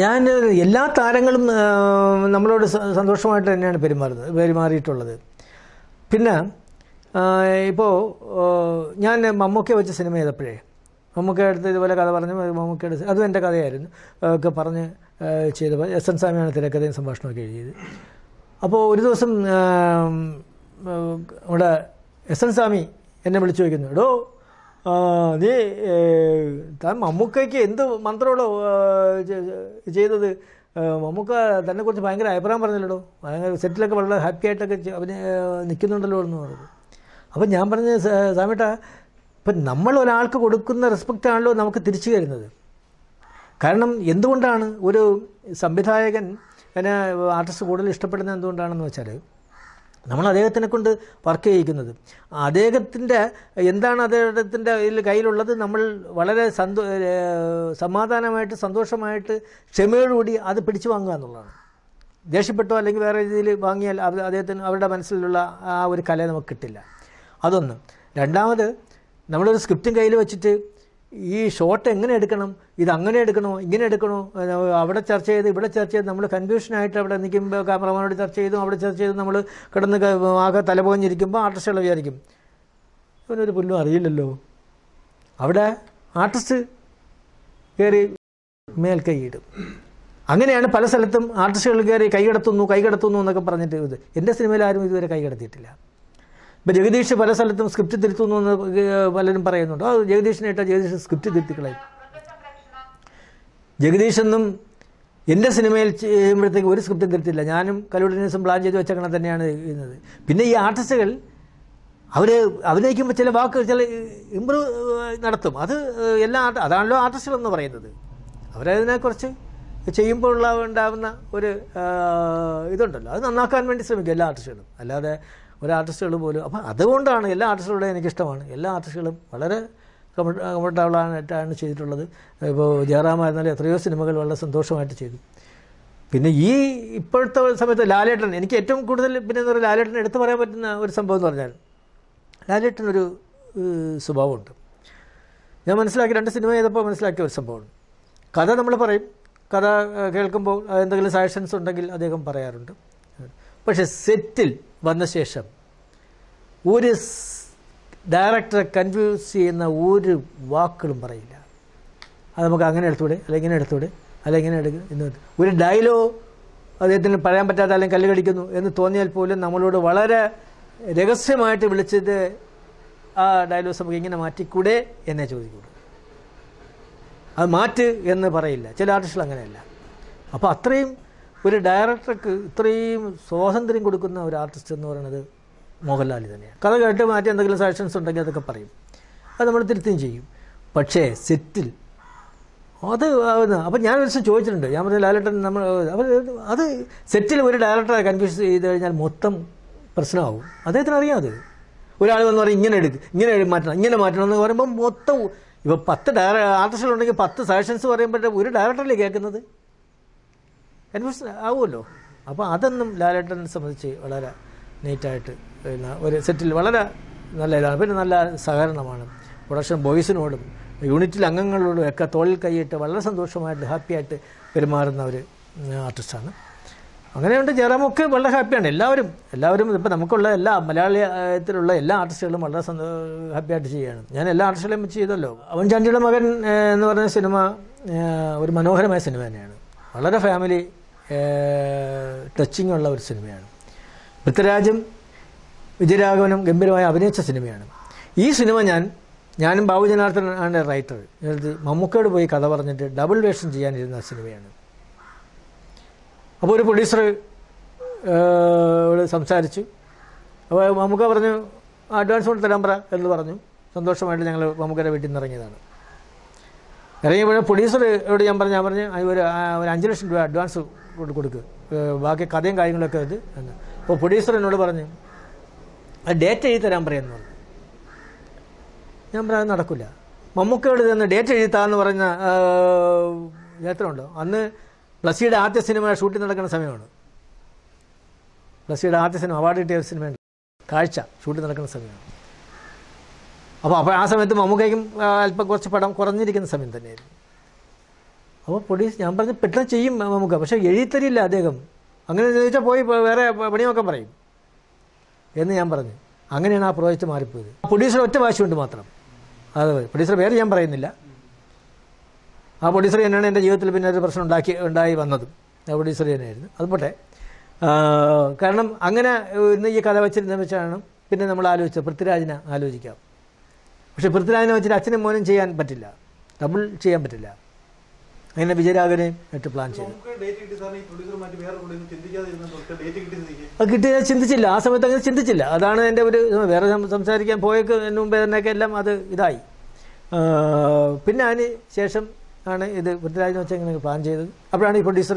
ഞാൻ എല്ലാ താരങ്ങളും ആ, നമ്മളോട് സ- സന്തോഷമായിട്ട് തന്നെയാണ് പെരുമാറുന്നത് പെരുമാറിയിട്ടുള്ളത് പിന്നെ ഇപ്പോൾ ഞാൻ മമ്മൂക്കെ വെച്ച സിനിമ ചെയ്തപ്പോഴേ മമ്മൂക്ക അടുത്ത് ഇതുപോലെ കഥ പറഞ്ഞു മമ്മൂക്കയുടെ സി- അതും എൻ്റെ കഥയായിരുന്നു ആ, ഒക്കെ പറഞ്ഞ് ആ, ചെയ്തപ്പോൾ എസ് എൻ സ്വാമിയാണ് തിരക്കഥയും സംഭാഷണമൊക്കെ എഴുതിയത് അപ്പോൾ ഒരു ദിവസം ആ, ആ, നമ്മുടെ എസ് എൻ സ്വാമി എന്നെ വിളിച്ചു ചോദിക്കുന്നു എടോ ആ, നീ ഏ, താൻ മമ്മൂക്കയ്ക്ക് എന്ത് മന്ത്രമാണോ ആ, ചെ- ചെ- ചെയ്തത് ആ, മമ്മൂക്ക തന്നെ കുറിച്ച് ഭയങ്കര അഭിപ്രായം പറഞ്ഞല്ലോ ഭയങ്കര സെറ്റിലൊക്കെ വളരെ ഹാപ്പി ആയിട്ടൊക്കെ ചെ- അവന് നിൽക്കുന്നുണ്ടല്ലോ എന്ന് പറഞ്ഞു അപ്പം ഞാൻ പറഞ്ഞ സാമേട്ട ഇപ്പം നമ്മൾ ഒരാൾക്ക് കൊടുക്കുന്ന റെസ്പെക്റ്റ് ആണല്ലോ നമുക്ക് തിരിച്ചു തരുന്നത് കാരണം എന്തുകൊണ്ടാണ് ഒരു സംവിധായകൻ എന്നെ ആർട്ടിസ്റ്റ് കൂടുതൽ ഇഷ്ടപ്പെടുന്നത് എന്തുകൊണ്ടാണെന്ന് വെച്ചാൽ നമ്മൾ അദ്ദേഹത്തിനെ കൊണ്ട് വർക്ക് ചെയ്യിക്കുന്നത് അദ്ദേഹത്തിൻ്റെ എന്താണ് അദ്ദേഹത്തിൻ്റെ ഇതിൽ കയ്യിലുള്ളത് നമ്മൾ വളരെ സന്തോ ഏഹ് സമാധാനമായിട്ട് സന്തോഷമായിട്ട് ക്ഷമയോടുകൂടി അത് പിടിച്ചു വാങ്ങുക എന്നുള്ളതാണ് ദേഷ്യപ്പെട്ടോ അല്ലെങ്കിൽ വേറെ രീതിയിൽ വാങ്ങിയാൽ അത് അദ്ദേഹത്തിന് അവരുടെ മനസ്സിലുള്ള ആ ഒരു കല നമുക്ക് കിട്ടില്ല അതൊന്ന് രണ്ടാമത് നമ്മളൊരു സ്ക്രിപ്റ്റും കയ്യിൽ വെച്ചിട്ട് ഈ ഷോട്ട് എങ്ങനെ എടുക്കണം ഇത് അങ്ങനെ എടുക്കണോ ഇങ്ങനെ എടുക്കണോ ഏഹ് അവിടെ ചർച്ച ചെയ്ത് ഇവിടെ ചർച്ച ചെയ്ത് നമ്മൾ കൺഫ്യൂഷനായിട്ട് അവിടെ നിൽക്കുമ്പോൾ ക്യാമറമാനോട് ചർച്ച ചെയ്തു അവിടെ ചർച്ച ചെയ്ത് നമ്മൾ കിടന്ന് ക- ആകെ തലപോഞ്ഞിരിക്കുമ്പോൾ ആർട്ടിസ്റ്റുകൾ വിചാരിക്കും ഇവനൊരു പുല്ലും അറിയില്ലല്ലോ അവിടെ ആർട്ടിസ്റ്റ് കയറി മേൽക്കൈയിടും അങ്ങനെയാണ് പല സ്ഥലത്തും ആർട്ടിസ്റ്റുകൾ കയറി കൈകടത്തുന്നു കൈകടത്തുന്നു എന്നൊക്കെ പറഞ്ഞിട്ട് ഇത് എൻ്റെ സിനിമയിൽ ആരും ഇതുവരെ കൈകടത്തിയിട്ടില്ല ഇപ്പം ജഗദീഷ് പല സ്ഥലത്തും സ്ക്രിപ്റ്റ് തിരുത്തുന്നു എന്ന് പലരും പറയുന്നുണ്ട് ആ ജഗദീഷിനെ ഇട്ടാൽ ജഗദീഷ് സ്ക്രിപ്റ്റ് തിരുത്തിക്കളയും ജഗദീഷ് എന്നും എൻ്റെ സിനിമയിൽ ചെയ്യുമ്പോഴത്തേക്ക് ഒരു സ്ക്രിപ്റ്റും തിരുത്തില്ല ഞാനും കലൂഡിനസും പ്ലാൻ ചെയ്ത് വെച്ചങ്ങനെ തന്നെയാണ് ചെയ്യുന്നത് പിന്നെ ഈ ആർട്ടിസ്റ്റുകൾ അവർ അഭിനയിക്കുമ്പോൾ ചില വാക്കുകൾ ചില ഇമ്പ്രൂവ് നടത്തും അത് എല്ലാ ആർട്ട് അതാണല്ലോ ആർട്ടിസ്റ്റുകൾ എന്ന് പറയുന്നത് അവരതിനെക്കുറിച്ച് ചെയ്യുമ്പോഴുള്ള ഉണ്ടാകുന്ന ഒരു ആ, ഇതുണ്ടല്ലോ അത് നന്നാക്കാൻ വേണ്ടി ശ്രമിക്കും എല്ലാ ആർട്ടിസ്റ്റുകളും അല്ലാതെ ഒരു ആർട്ടിസ്റ്റുകൾ പോലും അപ്പം അതുകൊണ്ടാണ് എല്ലാ ആർട്ടിസ്റ്റുകളുടെയും എനിക്കിഷ്ടമാണ് എല്ലാ ആർട്ടിസ്റ്റുകളും വളരെ കംഫർട്ടബിളായിട്ടാണ് ചെയ്തിട്ടുള്ളത് ഇപ്പോൾ ജയറാമായിരുന്നാലും എത്രയോ സിനിമകൾ വളരെ സന്തോഷമായിട്ട് ചെയ്തു പിന്നെ ഈ ഇപ്പോഴത്തെ സമയത്ത് ലാലേട്ടൻ എനിക്ക് ഏറ്റവും കൂടുതൽ പിന്നെ എന്താ പറയുക ലാലേട്ടൻ എടുത്തു പറയാൻ പറ്റുന്ന ഒരു സംഭവം എന്ന് പറഞ്ഞാൽ ലാലേട്ടനൊരു ഏഹ്, സ്വഭാവമുണ്ട് ഞാൻ മനസ്സിലാക്കി രണ്ട് സിനിമ ചെയ്തപ്പോൾ മനസ്സിലാക്കിയ ഒരു സംഭവമാണ് കഥ നമ്മൾ പറയും കഥ ഏഹ്, കേൾക്കുമ്പോൾ എന്തെങ്കിലും സജഷൻസ് ഉണ്ടെങ്കിൽ അദ്ദേഹം പറയാറുണ്ട് പക്ഷേ സെറ്റിൽ വന്ന ശേഷം ഒരു സ് ഡയറക്ടറെ കൺഫ്യൂസ് ചെയ്യുന്ന ഒരു വാക്കുകളും പറയില്ല അത് നമുക്ക് അങ്ങനെ എടുത്തൂടെ അല്ലെങ്കിൽ ഇങ്ങനെ എടുത്തൂടെ അല്ലെങ്കിൽ ഇങ്ങനെ എടുക്കുക എന്ന് ഒരു ഡയലോ അദ്ദേഹത്തിന് പറയാൻ പറ്റാത്ത അല്ലെങ്കിൽ കല്ല് കടിക്കുന്നു എന്ന് തോന്നിയാൽ പോലും നമ്മളോട് വളരെ രഹസ്യമായിട്ട് വിളിച്ചത് ആ ഡയലോഗ്സ് നമുക്ക് ഇങ്ങനെ മാറ്റിക്കൂടെ എന്നേ ചോദിക്കുള്ളൂ അത് മാറ്റ് എന്ന് പറയില്ല ചില ആർട്ടിസ്റ്റുകൾ അങ്ങനെയല്ല അപ്പോൾ അത്രയും ഒരു ഡയറക്ടർക്ക് ഇത്രയും സ്വാതന്ത്ര്യം കൊടുക്കുന്ന ഒരു ആർട്ടിസ്റ്റ് എന്ന് പറയുന്നത് മോഹൻലാൽ തന്നെയാണ് കഥ കേട്ട് മാറ്റി എന്തെങ്കിലും സജഷൻസ് ഉണ്ടെങ്കിൽ അതൊക്കെ പറയും അത് നമ്മൾ തിരുത്തുകയും ചെയ്യും പക്ഷേ സെറ്റിൽ അത് അപ്പം ഞാൻ ഒരു ദിവസം ചോദിച്ചിട്ടുണ്ട് ഞാൻ പറഞ്ഞ ലാലേട്ടൻ നമ്മൾ അവർ അത് സെറ്റിൽ ഒരു ഡയറക്ടറെ കൺഫ്യൂസ് ചെയ്ത് കഴിഞ്ഞാൽ മൊത്തം പ്രശ്നമാവും അദ്ദേഹത്തിന് അറിയാം അത് ഒരാൾ വന്ന് പറയും ഇങ്ങനെ എടുക്ക് ഇങ്ങനെ എഴു- മാറ്റണം ഇങ്ങനെ മാറ്റണം എന്ന് പറയുമ്പോൾ മൊത്തം ഇപ്പോൾ പത്ത് ഡയറ ആർട്ടിസ്റ്റുകളുണ്ടെങ്കിൽ പത്ത് സജഷൻസ് പറയുമ്പോഴേ ഒരു ഡയറക്ടറല്ലേ കേൾക്കുന്നത് കൺഫ്യൂഷൻ ആവുമല്ലോ അപ്പോൾ അതൊന്നും ലാലേട്ടനെ സംബന്ധിച്ച് വളരെ നീറ്റായിട്ട് പിന്നെ ഒരു സെറ്റിൽ വളരെ നല്ല ഇതാണ് പിന്നെ നല്ല സഹകരണമാണ് പ്രൊഡക്ഷൻ ബോയ്സിനോടും യൂണിറ്റിൽ അംഗങ്ങളോടും ഒക്കെ തോളിൽ കൈയിട്ട് വളരെ സന്തോഷമായിട്ട് ഹാപ്പിയായിട്ട് പെരുമാറുന്ന ഒരു ആർട്ടിസ്റ്റാണ് അങ്ങനെയുണ്ട് ജയറാമൊക്കെ വളരെ ഹാപ്പിയാണ് എല്ലാവരും എല്ലാവരും ഇപ്പോൾ നമുക്കുള്ള എല്ലാ മലയാളത്തിലുള്ള എല്ലാ ആർട്ടിസ്റ്റുകളും വളരെ സന്തോ ഹാപ്പിയായിട്ട് ചെയ്യുകയാണ് ഞാൻ എല്ലാ ആർട്ടിസ്റ്റുകളെയും വെച്ച് ചെയ്തല്ലോ അവൻ ചാണ്ടിയുടെ മകൻ ഏഹ്, എന്ന് പറയുന്ന സിനിമ ഏഹ്, ഒരു മനോഹരമായ സിനിമ തന്നെയാണ് വളരെ ഫാമിലി ടച്ചിങ് ഉള്ള ഒരു സിനിമയാണ് പൃഥ്വിരാജും വിജയരാഘവനും ഗംഭീരമായി അഭിനയിച്ച സിനിമയാണ് ഈ സിനിമ ഞാൻ ഞാനും ബാബു ജനാർദ്ദൻ ആണ് റൈറ്റർ ഇത് മമ്മൂക്കയോട് പോയി കഥ പറഞ്ഞിട്ട് ഡബിൾ വേഷം ചെയ്യാനിരുന്ന സിനിമയാണ് അപ്പോൾ ഒരു പ്രൊഡ്യൂസർ ഇവിടെ സംസാരിച്ചു അപ്പോൾ മമ്മൂക്ക പറഞ്ഞു അഡ്വാൻസ് കൊണ്ട് തരാൻ പറ എന്ന് പറഞ്ഞു സന്തോഷമായിട്ട് ഞങ്ങൾ മമ്മൂക്കയുടെ വീട്ടിൽ നിന്ന് ഇറങ്ങിയതാണ് ഇറങ്ങിയപ്പോൾ പ്രൊഡ്യൂസറോട് ഞാൻ പറഞ്ഞു ഞാൻ പറഞ്ഞു "ആ, ഒരു ആ, ഒരു അഞ്ച് ലക്ഷം രൂപ അഡ്വാൻസ് കൊണ്ട് കൊടുക്കുക ഏഹ് ബാക്കി കഥയും കാര്യങ്ങളൊക്കെ ഇത് എന്ന് അപ്പോൾ പ്രൊഡ്യൂസർ എന്നോട് പറഞ്ഞു അത് ഡേറ്റ് എഴുതി തരാൻ പറയുന്നു പറഞ്ഞു ഞാൻ പറയാൻ നടക്കില്ല മമ്മൂക്കയോട് ചെന്ന് ഡേറ്റ് എഴുതി താന്ന് പറഞ്ഞ എത്രയുണ്ടോ അന്ന് പ്ലസിയുടെ ആദ്യ സിനിമ ഷൂട്ടിംഗ് നടക്കുന്ന സമയമാണ് പ്ലസിയുടെ ആദ്യ സിനിമ അവാർഡ് കിട്ടിയ ഒരു സിനിമയുണ്ട് കാഴ്ച ഷൂട്ടിംഗ് നടക്കുന്ന സമയമാണ് അപ്പോൾ അപ്പോൾ ആ സമയത്ത് മമ്മൂക്കയ്ക്കും ആ, അല്പം കുറച്ച് പടം കുറഞ്ഞിരിക്കുന്ന സമയം തന്നെയായിരുന്നു അപ്പോൾ പ്രൊഡ്യൂസ് ഞാൻ പറഞ്ഞു പെട്ടെന്ന് ചെയ്യും നമുക്ക് പക്ഷേ എഴുതിത്തരില്ല അദ്ദേഹം അങ്ങനെ ചോദിച്ചാൽ പോയി പ- വേറെ പ- പണിയൊക്കെ പറയും എന്ന് ഞാൻ പറഞ്ഞു അങ്ങനെയാണ് ആ പ്രോജക്റ്റ് മാറിപ്പോയത് പ്രൊഡ്യൂസർ ഒറ്റ വാശിയുണ്ട് മാത്രം അത് പ്രൊഡ്യൂസർ പേര് ഞാൻ പറയുന്നില്ല ആ പ്രൊഡ്യൂസർ തന്നെയാണ് എൻ്റെ ജീവിതത്തിൽ പിന്നെ ഒരു പ്രശ്നം ഉണ്ടാക്കി ഉണ്ടായി വന്നതും ആ പ്രൊഡ്യൂസർ തന്നെയായിരുന്നു അത് പോട്ടെ ആ, കാരണം അങ്ങനെ ഇന്ന് ഈ കഥ വെച്ചിരുന്ന വെച്ചാണ് പിന്നെ നമ്മൾ ആലോചിച്ചത് പൃഥ്വിരാജിനെ ആലോചിക്കാം പക്ഷെ പൃഥ്വിരാജിനെ വെച്ചിട്ട് അച്ഛനും മോനും ചെയ്യാൻ പറ്റില്ല ഡബിൾ ചെയ്യാൻ പറ്റില്ല അങ്ങനെ വിജയരാഘവനെ ആയിട്ട് പ്ലാൻ ചെയ്തു നമുക്ക് ഡേറ്റ് കിട്ടി സാറിന് ഈ പ്രൊഡ്യൂസർ മാറ്റി വേറെ പ്രൊഡ്യൂസർ ചിന്തിക്കാതെ ഇരുന്ന ഡേറ്റ് കിട്ടി സ്ഥിതിക്ക് അത് കിട്ടിയ ചിന്തിച്ചില്ല ആ സമയത്ത് അങ്ങനെ ചിന്തിച്ചില്ല അതാണ് എൻ്റെ ഒരു ഇത്. വേറെ സം- സംസാരിക്കാൻ പോയക്ക് മുമ്പേ തന്നെയൊക്കെ എല്ലാം അത് ഇതായി ആ, പിന്നെ അതിന് ശേഷം ആണ് ഇത് പൃഥ്വിരാജിനെ വെച്ച് ഇങ്ങനെ പ്ലാൻ ചെയ്തത് അപ്പോഴാണ് ഈ പ്രൊഡ്യൂസർ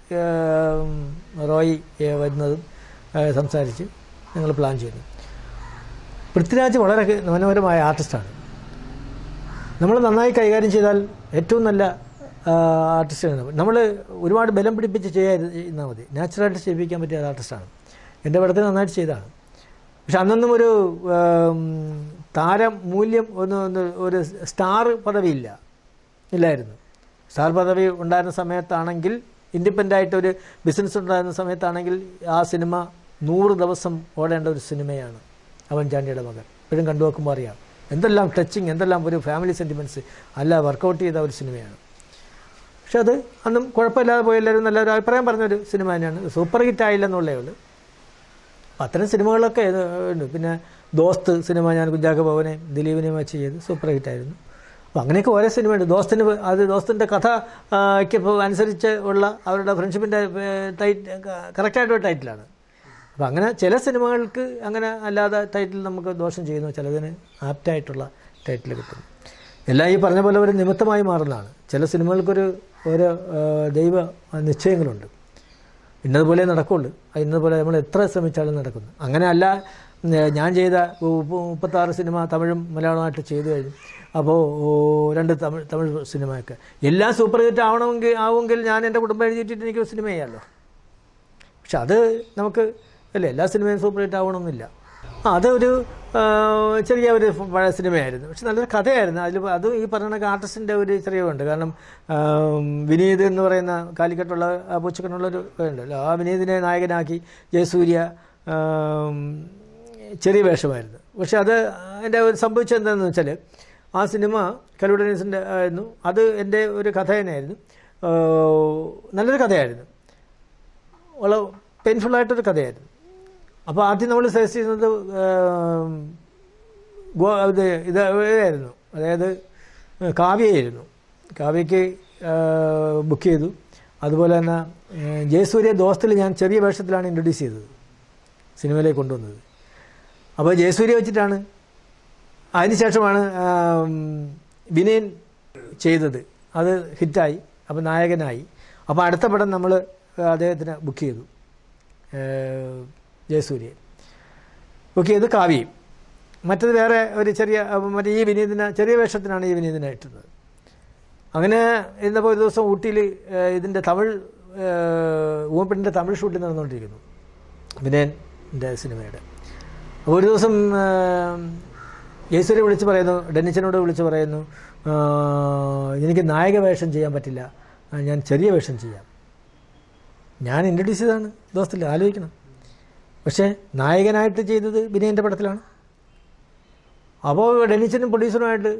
റോയി ഏ, വരുന്നതും ഏ, സംസാരിച്ച് ഞങ്ങൾ പ്ലാൻ ചെയ്തു പൃഥ്വിരാജ് വളരെ മനോഹരമായ ആർട്ടിസ്റ്റാണ് നമ്മൾ നന്നായി കൈകാര്യം ചെയ്താൽ ഏറ്റവും നല്ല ആർട്ടിസ്റ്റാണ് നമ്മൾ ഒരുപാട് ബലം പിടിപ്പിച്ച് ചെയ്യാതിരുന്നാൽ മതി നാച്ചുറലായിട്ട് ചെയ്യിപ്പിക്കാൻ പറ്റിയ ഒരു ആർട്ടിസ്റ്റാണ് എൻ്റെ പടത്തിൽ നന്നായിട്ട് ചെയ്തതാണ് പക്ഷെ അന്നൊന്നും ഒരു ആം, താരം മൂല്യം ഒന്ന് ഒന്ന് ഒരു സ്റ്റാർ പദവിയില്ല ഇല്ലായിരുന്നു സ്റ്റാർ പദവി ഉണ്ടായിരുന്ന സമയത്താണെങ്കിൽ ഇൻഡിപെൻഡൻ്റ് ആയിട്ട് ഒരു ബിസിനസ് ഉണ്ടായിരുന്ന സമയത്താണെങ്കിൽ ആ സിനിമ നൂറ് ദിവസം ഓടേണ്ട ഒരു സിനിമയാണ് അവൻ ചാണ്ടിയുടെ മകൻ ഇപ്പോഴും കണ്ടു നോക്കുമ്പോൾ അറിയാം എന്തെല്ലാം ടച്ചിങ് എന്തെല്ലാം ഒരു ഫാമിലി സെൻറ്റിമെൻറ്റ്സ് അല്ല വർക്കൗട്ട് ചെയ്ത ഒരു സിനിമയാണ് പക്ഷെ അത് അന്നും കുഴപ്പമില്ലാതെ പോയി എല്ലാവരും നല്ലൊരു അഭിപ്രായം പറഞ്ഞൊരു സിനിമ തന്നെയാണ് സൂപ്പർ ഹിറ്റ് ആയില്ല എന്നുള്ളേ ഉള്ളൂ അപ്പം അത്തരം സിനിമകളൊക്കെ ഇത് ഉണ്ട് പിന്നെ ദോസ്ത് സിനിമ ഞാൻ കുഞ്ചാക്ക ഭവനെ ദിലീപിനെയും വെച്ച് ചെയ്ത് സൂപ്പർ ഹിറ്റായിരുന്നു അപ്പോൾ അങ്ങനെയൊക്കെ ഓരോ സിനിമയുണ്ട് ദോസ്തിന് അത് ദോസ്തിൻ്റെ കഥ ആ, ക്ക് ഇപ്പോൾ അനുസരിച്ച് ഉള്ള അവരുടെ ഫ്രണ്ട്ഷിപ്പിൻ്റെ ടൈറ്റ് കറക്റ്റായിട്ടൊരു ടൈറ്റിലാണ് അപ്പോൾ അങ്ങനെ ചില സിനിമകൾക്ക് അങ്ങനെ അല്ലാതെ ടൈറ്റിൽ നമുക്ക് ദോഷം ചെയ്യുന്നു ചിലതിന് ആപ്റ്റായിട്ടുള്ള ടൈറ്റിൽ കിട്ടും എല്ലാം ഈ പറഞ്ഞ പോലെ ഒരു നിമിത്തമായി മാറുന്നതാണ് ചില സിനിമകൾക്കൊരു ഓരോ ആ, ദൈവ നിശ്ചയങ്ങളുണ്ട് ഇന്നതുപോലെ നടക്കുള്ളൂ അത് ഇന്നതുപോലെ നമ്മൾ എത്ര ശ്രമിച്ചാലും നടക്കുന്നു അങ്ങനെ അല്ല ഉം, ഞാൻ ചെയ്ത മുപ്പ- മുപ്പത്താറ് സിനിമ തമിഴും മലയാളമായിട്ട് ചെയ്തു കഴിഞ്ഞു അപ്പോൾ ഓ, രണ്ട് തമിഴ് തമിഴ് സിനിമയൊക്കെ എല്ലാം സൂപ്പർ ഹിറ്റ് ആവണമെങ്കിൽ ആവുമെങ്കിൽ ഞാൻ എൻ്റെ കുടുംബം എഴുതിയിട്ടിട്ട് എനിക്ക് സിനിമ ചെയ്യാമല്ലോ പക്ഷെ അത് നമുക്ക് അല്ലേ എല്ലാ സിനിമയും സൂപ്പർ ഹിറ്റ് ആവണമെന്നില്ല ആ അതൊരു ആ, ചെറിയ ഒരു പഴയ സിനിമയായിരുന്നു പക്ഷെ നല്ലൊരു കഥയായിരുന്നു അതിൽ അതും ഈ പറഞ്ഞ ആർട്ടിസ്റ്റിൻ്റെ ഒരു ചെറിയ ഉണ്ട് കാരണം ആ, വിനീത് എന്ന് പറയുന്ന കാലിക്കട്ടുള്ള ആ പൂച്ചക്കണ്ണുള്ളൊരു ഉണ്ടല്ലോ ആ വിനീതിനെ നായകനാക്കി ജയസൂര്യ ആ, ചെറിയ വേഷമായിരുന്നു പക്ഷെ അത് എൻ്റെ ഒരു സംഭവിച്ചത് എന്താണെന്ന് വെച്ചാൽ ആ സിനിമ കലൂഡനീസിൻ്റെ ആയിരുന്നു അത് എൻ്റെ ഒരു കഥ തന്നെയായിരുന്നു ആ, നല്ലൊരു കഥയായിരുന്നു വളരെ പെയിൻഫുള്ളായിട്ടൊരു കഥയായിരുന്നു അപ്പോൾ ആദ്യം നമ്മൾ സജസ്റ്റ് ചെയ്യുന്നത് ഏം, ഗോ ഇത് ഇത് ഇതായിരുന്നു അതായത് കാവ്യയായിരുന്നു കാവ്യയ്ക്ക് ബുക്ക് ചെയ്തു അതുപോലെ തന്നെ ഏ, ജയസൂര്യ ദോസ്തിൽ ഞാൻ ചെറിയ വേഷത്തിലാണ് ഇൻട്രൊഡ്യൂസ് ചെയ്തത് സിനിമയിലേക്ക് കൊണ്ടുവന്നത് അപ്പോൾ ജയസൂര്യ വെച്ചിട്ടാണ് അതിനുശേഷമാണ് ആം, വിനയൻ ചെയ്തത് അത് ഹിറ്റായി അപ്പോൾ നായകനായി അപ്പോൾ അടുത്ത പടം നമ്മൾ അദ്ദേഹത്തിന് ബുക്ക് ചെയ്തു ഏഹ്, ജയസൂര്യൻ ബുക്ക് ചെയ്ത് കാവ്യയും മറ്റത് വേറെ ഒരു ചെറിയ അഹ് മറ്റേ ഈ വിനീതിനെ ചെറിയ വേഷത്തിനാണ് ഈ വിനീതിനെ ഇട്ടുന്നത് അങ്ങനെ ഇരുന്നപ്പോൾ ഒരു ദിവസം ഊട്ടിയിൽ ഇതിൻ്റെ തമിഴ് ഊമപ്പെട്ടിൻ്റെ തമിഴ് ഷൂട്ടിംഗ് നടന്നുകൊണ്ടിരിക്കുന്നു വിനയൻ്റെ സിനിമയുടെ അപ്പോൾ ഒരു ദിവസം യേശുരെ വിളിച്ച് പറയുന്നു ഡെന്നിച്ചനോട് വിളിച്ച് പറയുന്നു ആ, എനിക്ക് നായക വേഷം ചെയ്യാൻ പറ്റില്ല ആ, ഞാൻ ചെറിയ വേഷം ചെയ്യാം ഞാൻ ഇൻട്രൊഡ്യൂസ് ചെയ്തതാണ് ദോസ്തിൽ ആലോചിക്കണം പക്ഷേ നായകനായിട്ട് ചെയ്തത് വിനയൻ്റെ പടത്തിലാണ് അപ്പോൾ ഡെന്നിച്ചനും പ്രൊഡ്യൂസറുമായിട്ട്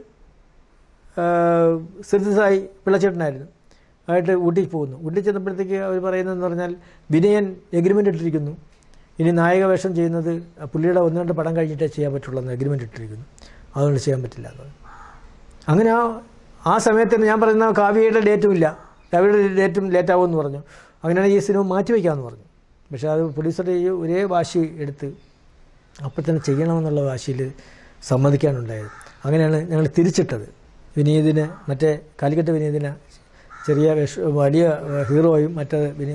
സിറിസായി പിള്ളച്ചേട്ടനായിരുന്നു ആയിട്ട് ഊട്ടിക്ക് പോകുന്നു ഊട്ടി ചെന്നപ്പോഴത്തേക്ക് അവർ പറയുന്നതെന്ന് പറഞ്ഞാൽ വിനയൻ എഗ്രിമെൻ്റ് ഇട്ടിരിക്കുന്നു ഇനി നായക വേഷം ചെയ്യുന്നത് പുള്ളിയുടെ ഒന്ന് രണ്ട് പടം കഴിഞ്ഞിട്ടേ ചെയ്യാൻ പറ്റുള്ളൂ എന്ന് എഗ്രിമെൻ്റ് ഇട്ടിരിക്കുന്നു അതുകൊണ്ട് ചെയ്യാൻ പറ്റില്ല എന്ന് പറഞ്ഞു. അങ്ങനെ ആ ആ സമയത്ത് തന്നെ ഞാൻ പറയുന്ന കാവ്യയുടെ ഡേറ്റും ഇല്ല കാവ്യയുടെ ഡേറ്റും ലേറ്റ് ആവുമെന്ന് പറഞ്ഞു അങ്ങനെയാണെങ്കിൽ ഈ സിനിമ മാറ്റി വയ്ക്കാമെന്ന് പറഞ്ഞു പക്ഷേ അത് പ്രൊഡ്യൂസറുടെ ഈ ഒരേ വാശി എടുത്ത് അപ്പോൾ തന്നെ ചെയ്യണമെന്നുള്ള വാശിയിൽ സമ്മതിക്കാനുണ്ടായത് അങ്ങനെയാണ് ഞങ്ങൾ തിരിച്ചിട്ടത് വിനീതിന് മറ്റേ കാലിക്കറ്റ് വിനീതിന് ചെറിയ വേഷ വലിയ ഹീറോയും മറ്റേ വിനീ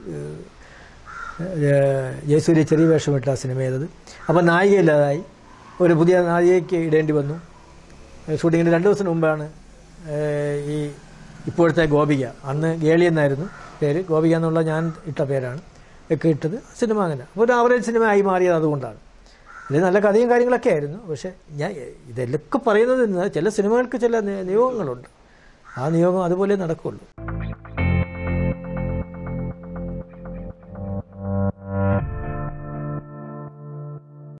ഏഹ് ജയസൂര്യ ചെറിയ വേഷമിട്ട ആ സിനിമ ചെയ്തത് അപ്പോൾ നായികയില്ലാതായി ഒരു പുതിയ നായികയ്ക്ക് ഇടേണ്ടി വന്നു ഷൂട്ടിങ്ങിന് രണ്ട് ദിവസം മുമ്പാണ് ഏഹ് ഈ ഇപ്പോഴത്തെ ഗോപിക അന്ന് ഗേളി എന്നായിരുന്നു പേര് ഗോപിക എന്നുള്ള ഞാൻ ഇട്ട പേരാണ് ഒക്കെ ഇട്ടത് സിനിമ അങ്ങനെ അപ്പോൾ ഒരു ആവറേജ് സിനിമ ആയി മാറിയത് അതുകൊണ്ടാണ് ഇത് നല്ല കഥയും കാര്യങ്ങളൊക്കെ ആയിരുന്നു പക്ഷേ ഞാൻ ഇതെല്ലാം പറയുന്നത് ഇന്ന് ചില സിനിമകൾക്ക് ചില നി- നിയോഗങ്ങളുണ്ട് ആ നിയോഗം അതുപോലെ നടക്കുകയുള്ളൂ